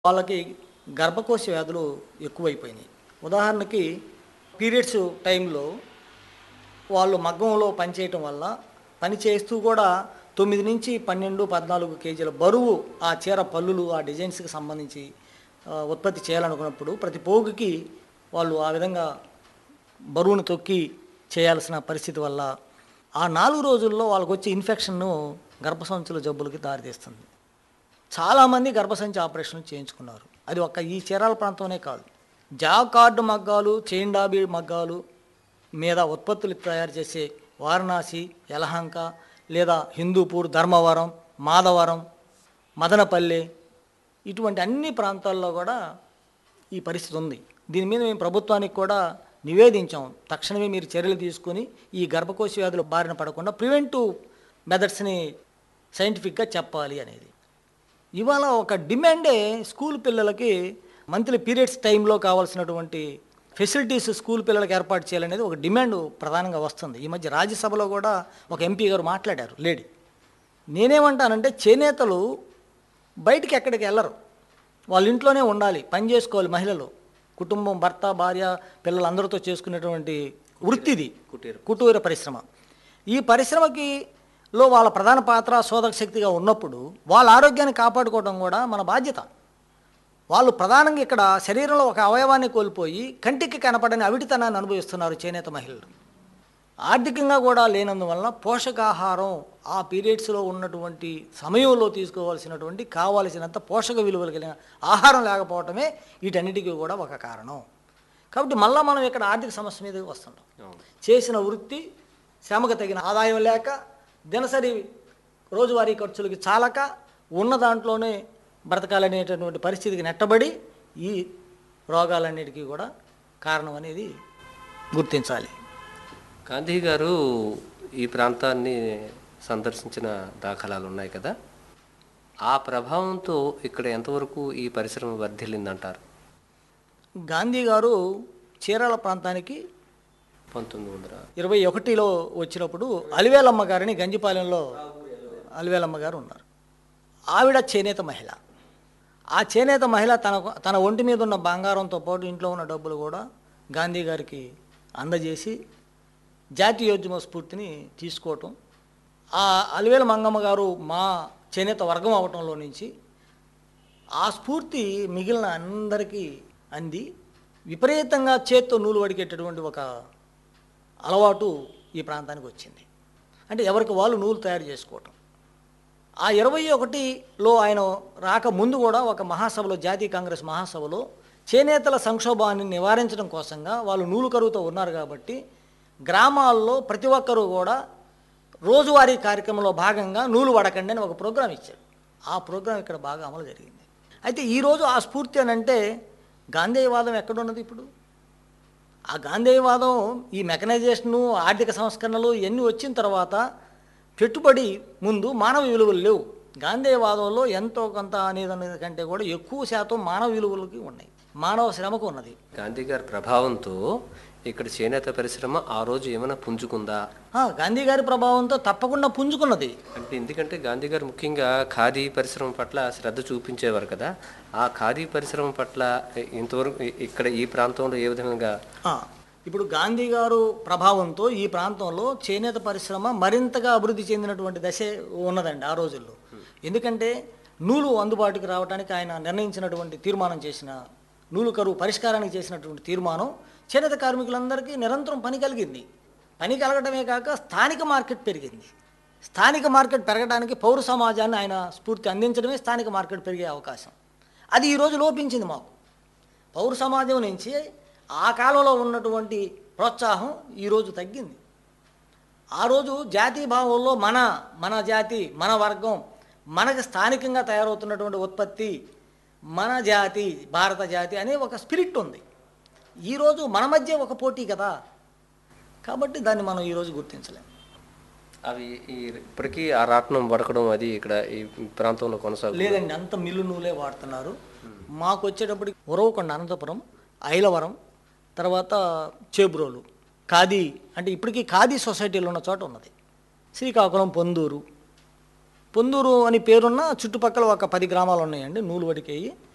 వాళ్ళకి గర్భకోశ వ్యాధులు ఎక్కువైపోయినాయి ఉదాహరణకి పీరియడ్స్ టైంలో వాళ్ళు మగ్గంలో పనిచేయటం వల్ల పని చేస్తూ కూడా తొమ్మిది నుంచి పన్నెండు పద్నాలుగు కేజీల బరువు ఆ చీర పళ్ళులు ఆ డిజైన్స్కి సంబంధించి ఆ, ఉత్పత్తి చేయాలనుకున్నప్పుడు ప్రతి పోగుకి వాళ్ళు ఆ విధంగా బరువును తొక్కి చేయాల్సిన పరిస్థితి వల్ల ఆ నాలుగు రోజుల్లో వాళ్ళకి వచ్చే ఇన్ఫెక్షన్ను గర్భసంచుల జబ్బులకి దారితీస్తుంది చాలామంది గర్భసంచి ఆపరేషన్లు చేయించుకున్నారు అది ఒక్క ఈ చీరాల ప్రాంతంలోనే కాదు జాకార్డు మగ్గాలు చైన్ డాబీ మగ్గాలు మీద ఉత్పత్తులు తయారు చేసే వారణాసి యలహంక లేదా హిందూపూర్ ధర్మవరం మాధవరం మదనపల్లి ఇటువంటి అన్ని ప్రాంతాల్లో కూడా ఈ పరిస్థితి ఉంది దీని మీద మేము ప్రభుత్వానికి కూడా నివేదించాం తక్షణమే మీరు చర్యలు తీసుకొని ఈ గర్భకోశ వ్యాధుల బారిన పడకుండా ప్రివెంటివ్ మెథడ్స్ని సైంటిఫిక్గా చెప్పాలి అనేది ఇవాళ ఒక డిమాండే స్కూల్ పిల్లలకి మంత్లీ పీరియడ్స్ టైంలో కావాల్సినటువంటి ఫెసిలిటీస్ స్కూల్ పిల్లలకి ఏర్పాటు చేయాలనేది ఒక డిమాండ్ ప్రధానంగా వస్తుంది ఈ మధ్య రాజ్యసభలో కూడా ఒక ఎంపీ గారు మాట్లాడారు లేడీ నేనేమంటానంటే చేనేతలు బయటికి ఎక్కడికి వెళ్ళరు వాళ్ళ ఇంట్లోనే ఉండాలి పని చేసుకోవాలి మహిళలు కుటుంబం భర్త భార్య పిల్లలందరితో చేసుకునేటువంటి వృత్తిది కుటీర కుటీర పరిశ్రమ ఈ పరిశ్రమకి లో వాళ్ళ ప్రధాన పాత్ర శోధక శక్తిగా ఉన్నప్పుడు వాళ్ళ ఆరోగ్యాన్ని కాపాడుకోవడం కూడా మన బాధ్యత వాళ్ళు ప్రధానంగా ఇక్కడ శరీరంలో ఒక అవయవాన్ని కోల్పోయి కంటికి కనపడని అవిటితనాన్ని అనుభవిస్తున్నారు చేనేత మహిళలు ఆర్థికంగా కూడా లేనందువలన పోషకాహారం ఆ పీరియడ్స్లో ఉన్నటువంటి సమయంలో తీసుకోవాల్సినటువంటి కావాల్సినంత పోషక విలువలు కలిగిన ఆహారం లేకపోవటమే వీటన్నిటికీ కూడా ఒక కారణం కాబట్టి మళ్ళీ మనం ఇక్కడ ఆర్థిక సమస్య మీద వస్తుంటాం అవును. చేసిన వృత్తి శ్రమకు తగిన ఆదాయం లేక దినసరి రోజువారీ ఖర్చులకి చాలక ఉన్న దాంట్లోనే బ్రతకాలనేటటువంటి పరిస్థితికి నెట్టబడి ఈ రోగాలన్నిటికీ కూడా కారణం అనేది గుర్తించాలి గాంధీ గారు ఈ ప్రాంతాన్ని సందర్శించిన దాఖలాలు ఉన్నాయి కదా ఆ ప్రభావంతో ఇక్కడ ఎంతవరకు ఈ పరిశ్రమ వర్ధిల్లిందంటారు గాంధీ గారు చీరాల ప్రాంతానికి పంతొమ్మిది వందల ఇరవై ఒకటిలో వచ్చినప్పుడు అలివేలమ్మ గారిని గంజిపాలెంలో అలివేలమ్మ గారు ఉన్నారు ఆవిడ చేనేత మహిళ ఆ చేనేత మహిళ తన తన ఒంటి మీద ఉన్న బంగారంతో పాటు ఇంట్లో ఉన్న డబ్బులు కూడా గాంధీ గారికి అందజేసి జాతీయోద్యమ స్ఫూర్తిని తీసుకోవటం ఆ అలివేల మంగమ్మ గారు మా చేనేత వర్గం అవటంలో నుంచి ఆ స్ఫూర్తి మిగిలిన అందరికీ అంది విపరీతంగా చేత్తో నూలు వడికేటటువంటి ఒక అలవాటు ఈ ప్రాంతానికి వచ్చింది అంటే ఎవరికి వాళ్ళు నూలు తయారు చేసుకోవటం ఆ ఇరవై ఒకటిలో ఆయన రాక ముందు కూడా ఒక మహాసభలో జాతీయ కాంగ్రెస్ మహాసభలో చేనేతల సంక్షోభాన్ని నివారించడం కోసంగా వాళ్ళు నూలు కరువుతో ఉన్నారు కాబట్టి గ్రామాల్లో ప్రతి ఒక్కరూ కూడా రోజువారీ కార్యక్రమంలో భాగంగా నూలు వడకండి అని ఒక ప్రోగ్రాం ఇచ్చాడు ఆ ప్రోగ్రాం ఇక్కడ బాగా అమలు జరిగింది అయితే ఈరోజు ఆ స్ఫూర్తి అని అంటే గాంధేయవాదం ఎక్కడున్నది ఇప్పుడు ఆ గాంధేయవాదం ఈ మెకనైజేషను ఆర్థిక సంస్కరణలు ఇవన్నీ వచ్చిన తర్వాత పెట్టుబడి ముందు మానవ విలువలు లేవు గాంధేయవాదంలో ఎంతో కొంత అనేది అనేది కంటే కూడా ఎక్కువ శాతం మానవ విలువలకి ఉన్నాయి మానవ శ్రమకు ఉన్నది గాంధీ గారి ప్రభావంతో ఇక్కడ చేనేత పరిశ్రమ ఆ రోజు ఏమైనా పుంజుకుందా ఆ, గాంధీ గారి ప్రభావంతో తప్పకుండా పుంజుకున్నది అంటే ఎందుకంటే గాంధీ గారు ముఖ్యంగా ఖాదీ పరిశ్రమ పట్ల శ్రద్ధ చూపించేవారు కదా ఆ ఖాదీ పరిశ్రమ పట్ల ఇంతవరకు ఇ- ఇక్కడ ఈ ప్రాంతంలో ఏ విధంగా ఆ, ఇప్పుడు గాంధీ గారు ప్రభావంతో ఈ ప్రాంతంలో చేనేత పరిశ్రమ మరింతగా అభివృద్ధి చెందినటువంటి దశ ఉన్నదండి ఆ రోజుల్లో ఎందుకంటే నూలు అందుబాటుకి రావడానికి ఆయన నిర్ణయించినటువంటి తీర్మానం చేసిన నూలు కరువు పరిష్కారానికి చేసినటువంటి తీర్మానం చేనేత కార్మికులందరికీ నిరంతరం పని కలిగింది పని కలగడమే కాక స్థానిక మార్కెట్ పెరిగింది స్థానిక మార్కెట్ పెరగడానికి పౌర సమాజాన్ని ఆయన స్ఫూర్తి అందించడమే స్థానిక మార్కెట్ పెరిగే అవకాశం అది ఈరోజు లోపించింది మాకు పౌర సమాజం నుంచి ఆ కాలంలో ఉన్నటువంటి ప్రోత్సాహం ఈరోజు తగ్గింది ఆ రోజు జాతీయ భావంలో మన మన జాతి మన వర్గం మనకు స్థానికంగా తయారవుతున్నటువంటి ఉత్పత్తి మన జాతి భారత జాతి అనే ఒక స్పిరిట్ ఉంది ఈరోజు మన మధ్య ఒక పోటీ కదా కాబట్టి దాన్ని మనం ఈరోజు గుర్తించలేం అవి ఈ ఇప్పటికీ ఆ రాట్నం వడకడం అది ఇక్కడ ఈ ప్రాంతంలో కొనసాగు లేదండి అంత మిల్లు నూలే వాడుతున్నారు మాకు వచ్చేటప్పటికి ఉరవకొండ అనంతపురం ఐలవరం తర్వాత చేబ్రోలు ఖాదీ అంటే ఇప్పటికీ ఖాదీ సొసైటీలు ఉన్న చోట ఉన్నది శ్రీకాకుళం పొందూరు పొందూరు అని పేరున్న చుట్టుపక్కల ఒక పది గ్రామాలు ఉన్నాయండి నూలు వడికేయి